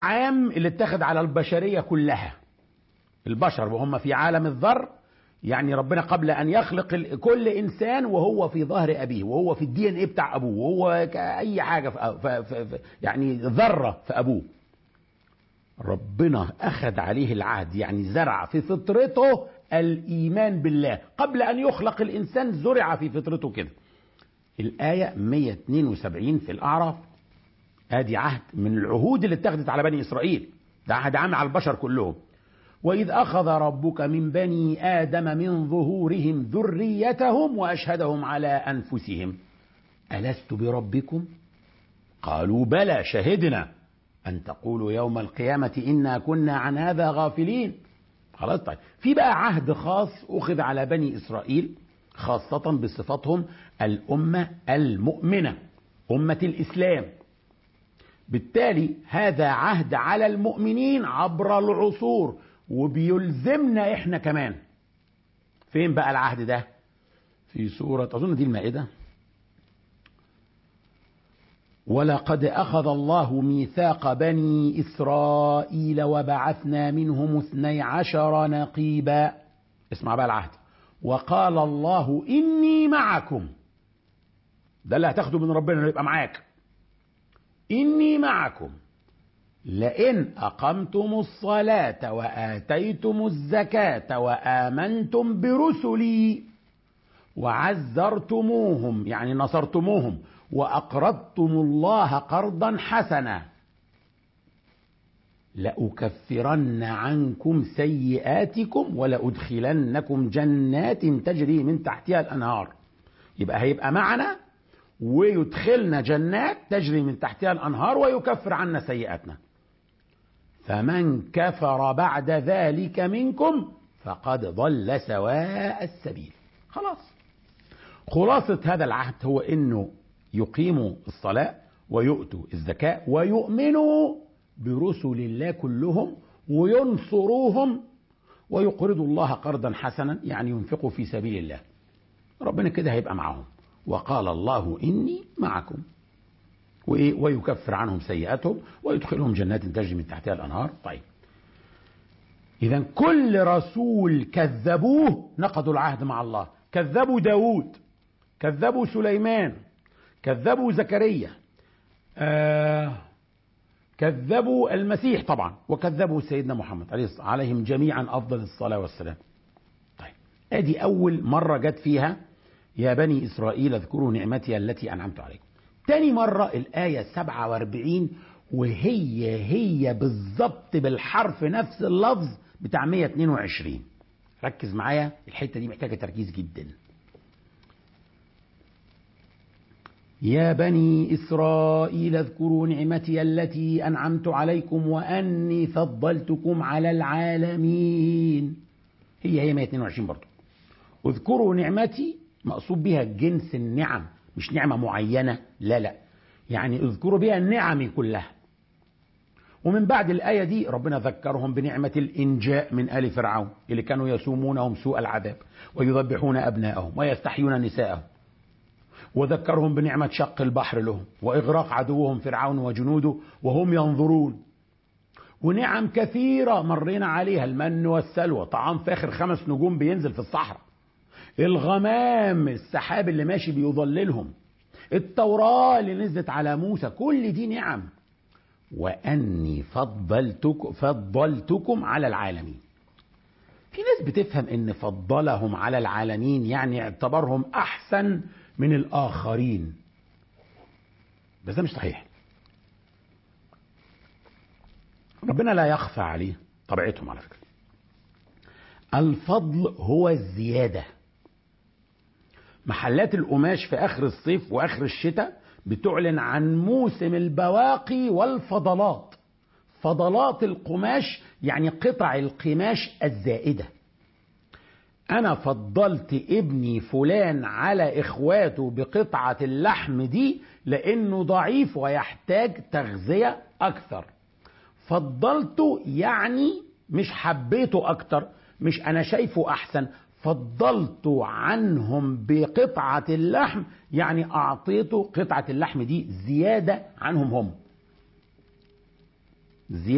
عام اللي اتخذ على البشرية كلها البشر وهم في عالم الذر يعني ربنا قبل ان يخلق كل انسان وهو في ظهر ابيه وهو في الدي ان ايه بتاع ابوه وهو اي حاجه في في في يعني ذره في ابوه ربنا اخذ عليه العهد يعني زرع في فطرته الايمان بالله قبل ان يخلق الانسان زرع في فطرته كده الايه 172 في الاعراف ادي عهد من العهود اللي اتخذت على بني اسرائيل ده عهد عام على البشر كلهم وإذ أخذ ربك من بني آدم من ظهورهم ذريتهم وأشهدهم على أنفسهم ألست بربكم؟ قالوا بلى شهدنا أن تقولوا يوم القيامة إنا كنا عن هذا غافلين خلاص طيب في بقى عهد خاص أخذ على بني إسرائيل خاصة بصفتهم الأمة المؤمنة أمة الإسلام بالتالي هذا عهد على المؤمنين عبر العصور وبيلزمنا احنا كمان فين بقى العهد ده في سورة أظن دي المائدة ولقد أخذ الله ميثاق بني إسرائيل وبعثنا منهم اثني عشر نقيبا اسمع بقى العهد وقال الله إني معكم ده اللي هتاخده من ربنا يبقى معاك إني معكم لئن أقمتم الصلاة وآتيتم الزكاة وآمنتم برسلي وعزرتموهم يعني نصرتموهم وأقرضتم الله قرضا حسنا لأكفرن عنكم سيئاتكم ولأدخلنكم جنات تجري من تحتها الأنهار يبقى هيبقى معنا ويدخلنا جنات تجري من تحتها الأنهار ويكفر عنا سيئاتنا فمن كفر بعد ذلك منكم فقد ضل سواء السبيل خلاص خلاصة هذا العهد هو انه يقيموا الصلاة ويؤتوا الزكاة ويؤمنوا برسل الله كلهم وينصروهم ويقرضوا الله قرضا حسنا يعني ينفقوا في سبيل الله ربنا كده هيبقى معهم وقال الله إني معكم وإيه ويكفر عنهم سيئاتهم ويدخلهم جنات تجري من تحتها الأنهار طيب إذا كل رسول كذبوه نقضوا العهد مع الله كذبوا داود كذبوا سليمان كذبوا زكريا آه كذبوا المسيح طبعا وكذبوا سيدنا محمد عليهم جميعا أفضل الصلاة والسلام طيب ادي أول مرة جت فيها يا بني إسرائيل اذكروا نعمتي التي أنعمت عليكم تاني مرة الآية 47 وهي هي بالظبط بالحرف نفس اللفظ بتاع 122 ركز معايا الحتة دي محتاجة تركيز جدا يا بني إسرائيل اذكروا نعمتي التي أنعمت عليكم وأني فضلتكم على العالمين هي هي 122 برضو اذكروا نعمتي مقصود بها جنس النعم مش نعمة معينة لا لا يعني اذكروا بها النعم كلها ومن بعد الآية دي ربنا ذكرهم بنعمة الإنجاء من آل فرعون اللي كانوا يسومونهم سوء العذاب ويذبحون أبناءهم ويستحيون نساءهم وذكرهم بنعمة شق البحر لهم وإغراق عدوهم فرعون وجنوده وهم ينظرون ونعم كثيرة مرينا عليها المن والسلوى طعام فاخر خمس نجوم بينزل في الصحراء الغمام السحاب اللي ماشي بيظللهم التوراة اللي نزلت على موسى كل دي نعم وأني فضلتك فضلتكم على العالمين في ناس بتفهم ان فضلهم على العالمين يعني اعتبرهم احسن من الاخرين بس ده مش صحيح ربنا لا يخفى عليه طبيعتهم على فكره الفضل هو الزياده محلات القماش في اخر الصيف واخر الشتاء بتعلن عن موسم البواقي والفضلات فضلات القماش يعني قطع القماش الزائده انا فضلت ابني فلان على اخواته بقطعه اللحم دي لانه ضعيف ويحتاج تغذيه اكثر فضلته يعني مش حبيته اكتر مش انا شايفه احسن فضلت عنهم بقطعة اللحم يعني أعطيته قطعة اللحم دي زيادة عنهم هم زيادة